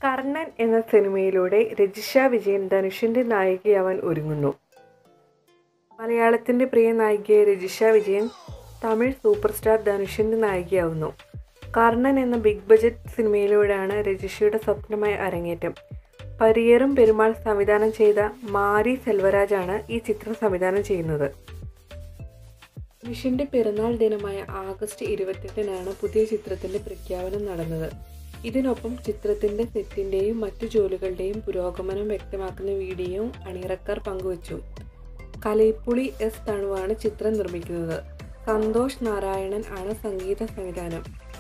കർണൻ എന്ന സിനിമയിലൂടെ രജിഷ വിജയൻ ധനുഷിൻ്റെ നായികയാവാൻ ഒരുങ്ങുന്നു മലയാളത്തിൻ്റെ പ്രിയ നായികയായ രജിഷ വിജയൻ തമിഴ് സൂപ്പർ സ്റ്റാർ ധനുഷിൻ്റെ നായികയാവുന്നു കർണൻ എന്ന ബിഗ് ബജറ്റ് സിനിമയിലൂടെയാണ് രജിഷയുടെ സ്വപ്നമായ അരങ്ങേറ്റം പരിയേറും പെരുമാൾ സംവിധാനം ചെയ്ത മാരി സെൽവരാജാണ് ഈ ചിത്രം സംവിധാനം ചെയ്യുന്നത് ധനുഷിൻ്റെ പിറന്നാൾ ദിനമായ ആഗസ്റ്റ് ഇരുപത്തെട്ടിനാണ് പുതിയ ചിത്രത്തിൻ്റെ പ്രഖ്യാപനം നടന്നത് ഇതിനൊപ്പം ചിത്രത്തിൻ്റെ സെറ്റിൻ്റെയും മറ്റു ജോലികളുടെയും പുരോഗമനം വ്യക്തമാക്കുന്ന വീഡിയോയും അണിയറക്കാർ പങ്കുവച്ചു കലൈപ്പുളി എസ് തണുവാണ് ചിത്രം നിർമ്മിക്കുന്നത് സന്തോഷ് നാരായണൻ ആണ് സംഗീത സംവിധാനം